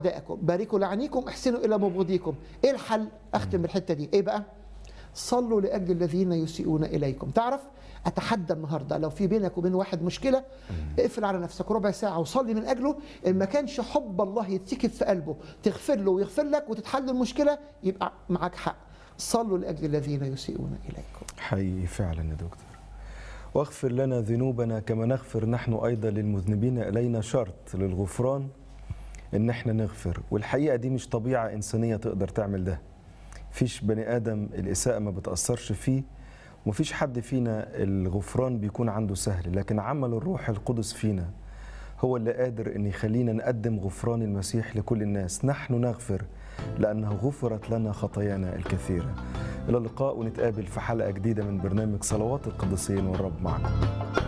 أعدائكم باركوا لعنيكم احسنوا إلى مبغضيكم إيه الحل أختم بالحتة دي إيه بقى صلوا لأجل الذين يسيئون إليكم تعرف أتحدى النهاردة لو في بينك وبين واحد مشكلة اقفل على نفسك ربع ساعة وصلي من أجله إن ما كانش حب الله يتسكب في قلبه تغفر له ويغفر لك وتتحل المشكلة يبقى معاك حق صلوا لأجل الذين يسيئون إليكم حقيقي فعلا يا دكتور واغفر لنا ذنوبنا كما نغفر نحن ايضا للمذنبين الينا شرط للغفران ان احنا نغفر والحقيقه دي مش طبيعه انسانيه تقدر تعمل ده فيش بني ادم الاساءه ما بتاثرش فيه ومفيش حد فينا الغفران بيكون عنده سهل لكن عمل الروح القدس فينا هو اللي قادر ان يخلينا نقدم غفران المسيح لكل الناس نحن نغفر لانه غفرت لنا خطايانا الكثيره الى اللقاء ونتقابل في حلقه جديده من برنامج صلوات القديسين والرب معكم